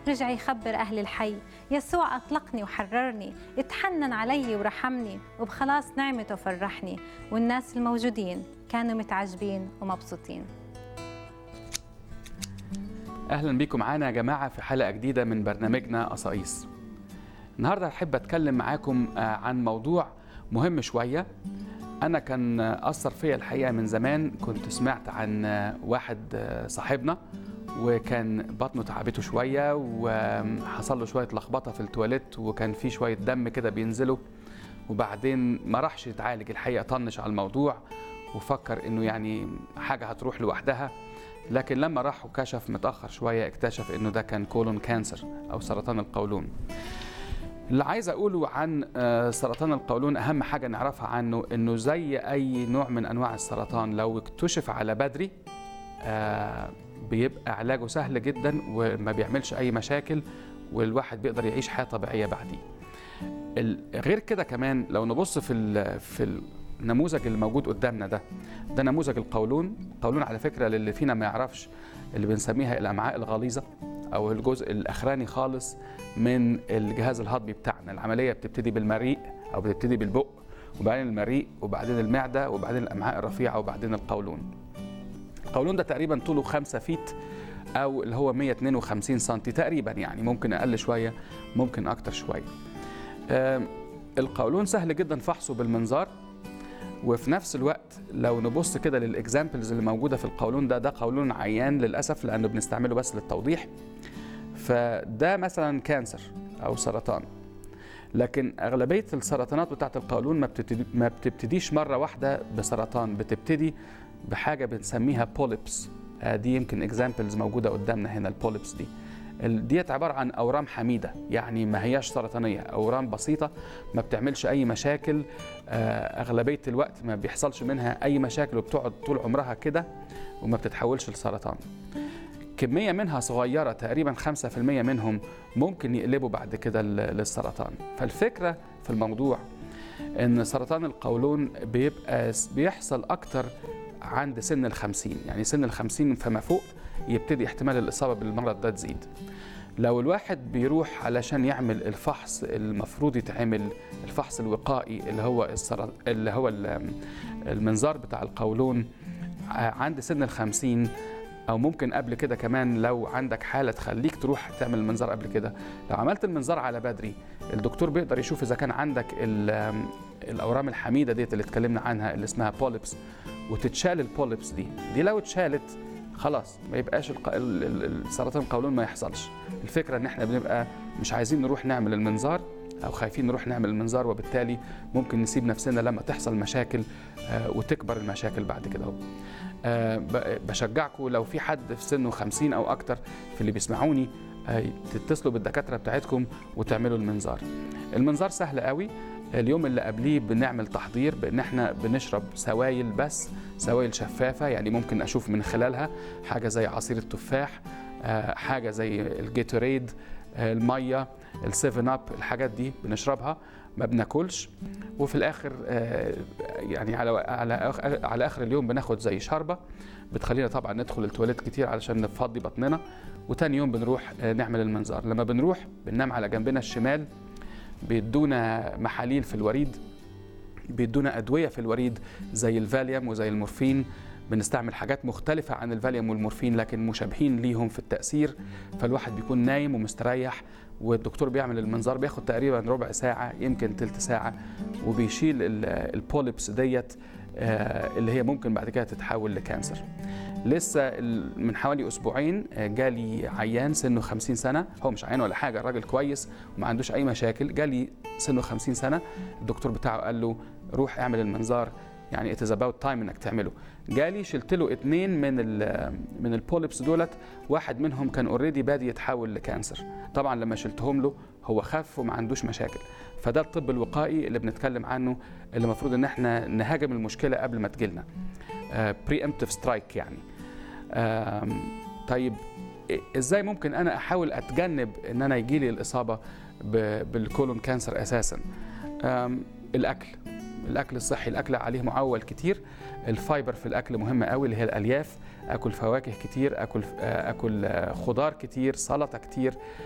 رجع يخبر أهل الحي يسوع أطلقني وحررني اتحنن علي ورحمني وبخلاص نعمته فرحني والناس الموجودين كانوا متعجبين ومبسوطين اهلا بيكم معانا يا جماعه في حلقه جديده من برنامجنا قصايص النهارده احب اتكلم معاكم آه، عن موضوع مهم شويه انا كان آه، اثر فيا الحقيقه من زمان كنت سمعت عن آه، واحد آه، صاحبنا وكان بطنه تعبته شويه وحصل له شويه لخبطه في التواليت وكان في شويه دم كده بينزله وبعدين ما راحش يتعالج الحقيقه طنش على الموضوع وفكر انه يعني حاجه هتروح لوحدها لكن لما راح وكشف متاخر شويه اكتشف انه ده كان كولون كانسر او سرطان القولون اللي عايز اقوله عن آه، سرطان القولون اهم حاجه نعرفها عنه انه زي اي نوع من انواع السرطان لو اكتشف على بدري آه، بيبقى علاجه سهل جدا وما بيعملش اي مشاكل والواحد بيقدر يعيش حياه طبيعيه بعديه ال- غير كده كمان لو نبص في ال في النموذج اللي موجود قدامنا ده ده نموذج القولون القولون على فكره للي فينا ما يعرفش اللي بنسميها الامعاء الغليظه او الجزء الاخراني خالص من الجهاز الهضمي بتاعنا العمليه بتبتدي بالمريء او بتبتدي بالبق وبعدين المريء وبعدين المعده وبعدين الامعاء الرفيعه وبعدين القولون القولون ده تقريبا طوله 5 فيت او اللي هو 152 سم تقريبا يعني ممكن اقل شويه ممكن اكتر شويه آم، القولون سهل جدا فحصه بالمنظار وفي نفس الوقت لو نبص كده للاكزامبلز اللي موجوده في القولون ده ده قولون عيان للاسف لانه بنستعمله بس للتوضيح فده مثلا كانسر او سرطان لكن اغلبيه السرطانات بتاعت القولون ما بتبتدي ما بتبتديش مره واحده بسرطان بتبتدي بحاجه بنسميها بوليبس دي يمكن اكزامبلز موجوده قدامنا هنا البوليبس دي ال- ديت عباره عن اورام حميده يعني ما هياش سرطانيه اورام بسيطه ما بتعملش اي مشاكل آه، اغلبيه الوقت ما بيحصلش منها اي مشاكل وبتقعد طول عمرها كده وما بتتحولش لسرطان كميه منها صغيره تقريبا 5% منهم ممكن يقلبوا بعد كده ل- للسرطان فالفكره في الموضوع ان سرطان القولون بيبقى بيحصل اكتر عند سن الخمسين يعني سن الخمسين فما فوق يبتدي احتمال الإصابة بالمرض ده تزيد لو الواحد بيروح علشان يعمل الفحص المفروض يتعمل الفحص الوقائي اللي هو السر... اللي هو ال- المنظار بتاع القولون ع- عند سن الخمسين أو ممكن قبل كده كمان لو عندك حالة تخليك تروح تعمل المنظار قبل كده لو عملت المنظار على بدري الدكتور بيقدر يشوف إذا كان عندك ال- الأورام الحميدة ديت اللي اتكلمنا عنها اللي اسمها بوليبس وتتشال البوليبس دي دي لو اتشالت خلاص ما يبقاش الق... ال- ال- السرطان القولون ما يحصلش الفكره ان احنا بنبقى مش عايزين نروح نعمل المنظار او خايفين نروح نعمل المنظار وبالتالي ممكن نسيب نفسنا لما تحصل مشاكل آه، وتكبر المشاكل بعد كده اهو آه، ب- بشجعكم لو في حد في سنه 50 او اكتر في اللي بيسمعوني آه، تتصلوا بالدكاتره بتاعتكم وتعملوا المنظار المنظار سهل قوي اليوم اللي قبليه بنعمل تحضير بان احنا بنشرب سوائل بس سوائل شفافه يعني ممكن اشوف من خلالها حاجه زي عصير التفاح آه، حاجه زي الجيتوريد آه، الميه السيفن اب الحاجات دي بنشربها ما بناكلش وفي الاخر آه، يعني على على آخ- على اخر اليوم بناخد زي شربه بتخلينا طبعا ندخل التواليت كتير علشان نفضي بطننا وتاني يوم بنروح آه، نعمل المنظار لما بنروح بننام على جنبنا الشمال بيدونا محاليل في الوريد بيدونا ادويه في الوريد زي الفاليوم وزي المورفين بنستعمل حاجات مختلفة عن الفاليوم والمورفين لكن مشابهين ليهم في التأثير فالواحد بيكون نايم ومستريح والدكتور بيعمل المنظار بياخد تقريبا ربع ساعة يمكن تلت ساعة وبيشيل ال- البوليبس ديت آه، اللي هي ممكن بعد كده تتحول لكانسر لسه ال- من حوالي اسبوعين آه، جالي عيان سنه 50 سنه هو مش عيان ولا حاجه الراجل كويس وما عندوش اي مشاكل جالي سنه 50 سنه الدكتور بتاعه قال له روح اعمل المنظار يعني ات از اباوت تايم انك تعمله جالي شلت له اتنين من ال من البوليبس دولت واحد منهم كان اوريدي بادي يتحول لكانسر طبعا لما شلتهم له هو خف وما عندوش مشاكل فده الطب الوقائي اللي بنتكلم عنه اللي المفروض ان احنا نهاجم المشكله قبل ما تجيلنا بري امبتيف سترايك يعني آم، طيب إيه- ازاي ممكن انا احاول اتجنب ان انا يجيلي الاصابه ب- بالكولون كانسر اساسا آم، الاكل الاكل الصحي الاكل عليه معول كتير الفايبر في الاكل مهم قوي اللي هي الالياف اكل فواكه كتير اكل آه، اكل آه، خضار كتير سلطه كتير